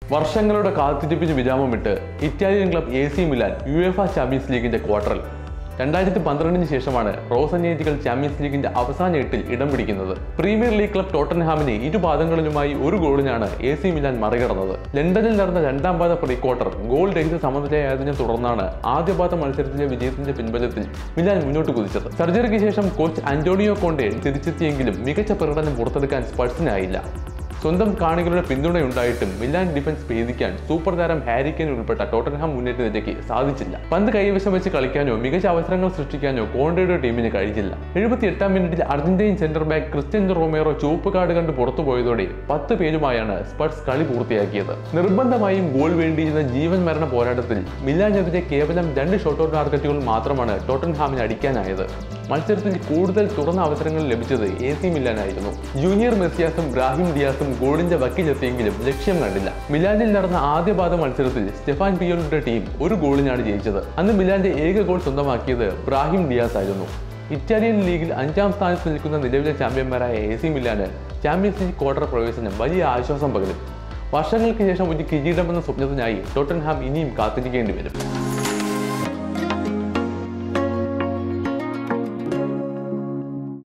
വർഷങ്ങളുടെ കാത്തിരിപ്പിച്ച് വിരാമമിട്ട് Italian club A C Milan UEFA champions ലീഗിന്റെ ക്വാർട്ടറിൽ രണ്ടായിരത്തി പന്ത്രണ്ടിന് ശേഷമാണ് റോസനേറ്റികൾ ചാമ്പ്യൻസ് ലീഗിന്റെ അവസാന എട്ടിൽ ഇടം പിടിക്കുന്നത് പ്രീമിയർ ലീഗ് ക്ലബ് ടോട്ടൻഹാമിനെ ഇരുപാദങ്ങളിലുമായി ഒരു ഗോളിനാണ് എ സി മിലാൻ മറികടന്നത് ലണ്ടനിൽ നടന്ന രണ്ടാം പാദ പ്രീ ക്വാർട്ടർ ഗോൾ രഹിത സമനിലയായതിനെ തുടർന്നാണ് ആദ്യ പാദ മത്സരത്തിലെ വിജയത്തിന്റെ പിൻബലത്തിൽ മിലാൻ മുന്നോട്ട് കുതിച്ചത് സർജറിക്ക് ശേഷം കോച്ച് അന്റോണിയോ കോണ്ടെ തിരിച്ചെത്തിയെങ്കിലും മികച്ച പ്രകടനം പുറത്തെടുക്കാൻ സ്പഴ്സിനായില്ല സ്വന്തം കാണികളുടെ പിന്തുണയുണ്ടായിട്ടും മിലാൻ ഡിഫൻസ് ഭേദിക്കാൻ സൂപ്പർ താരം ഹാരിക്കൻ ഉൾപ്പെട്ട ടോട്ടൻഹാം മുന്നേറ്റത്തിലേക്ക് സാധിച്ചില്ല പന്ത് കൈവശം വെച്ച് കളിക്കാനോ മികച്ച അവസരങ്ങൾ സൃഷ്ടിക്കാനോ കോണ്ടയുടെ ടീമിന് കഴിഞ്ഞില്ല എഴുപത്തി എട്ടാം മിനിറ്റിൽ Argentine centre back Cristian Romero ചുവപ്പ് കാർഡ് കണ്ട് പുറത്തുപോയതോടെ പത്ത് പേരുമായാണ് സ്പർസ് കളി പൂർത്തിയാക്കിയത് നിർബന്ധമായും ഗോൾ വേണ്ടിയിരുന്ന ജീവൻ മരണ പോരാട്ടത്തിൽ മിലാനെതിരെ കേവലം രണ്ട് ഷോട്ട് ഔട്ട് ടാർഗറ്റുകൾ മാത്രമാണ് ടോട്ടൻഹാമിന് അടിക്കാനായത് മത്സരത്തിൽ കൂടുതൽ തുറന്ന അവസരങ്ങൾ ലഭിച്ചത് എ സി മിലാനായിരുന്നു ജൂനിയർ മെസ്സിയാസും ബ്രാഹിം ഡിയാസും ഗോളിന്റെ വക്കിലെത്തിയെങ്കിലും ലക്ഷ്യം കണ്ടില്ല മിലാനിൽ നടന്ന ആദ്യ പാദ മത്സരത്തിൽ സ്റ്റെഫാൻ പിയോളിന്റെ ടീം ഒരു ഗോളിനാണ് ജയിച്ചത് അന്ന് മിലാന്റെ ഏക ഗോൾ സ്വന്തമാക്കിയത് ബ്രാഹിം ഡിയാസ് ആയിരുന്നു ഇറ്റാലിയൻ ലീഗിൽ അഞ്ചാം സ്ഥാനത്ത് നിൽക്കുന്ന നിലവിലെ ചാമ്പ്യന്മാരായ എ സി മിലാന് ചാമ്പ്യൻസ് ലീഗ് ക്വാർട്ടർ പ്രവേശനം വലിയ ആശ്വാസം പകരും വർഷങ്ങൾക്ക് ശേഷം ഒരു കിരീടമെന്ന സ്വപ്നത്തിനായി ടോട്ടൻഹാം ഇനിയും കാത്തിരിക്കേണ്ടി വരും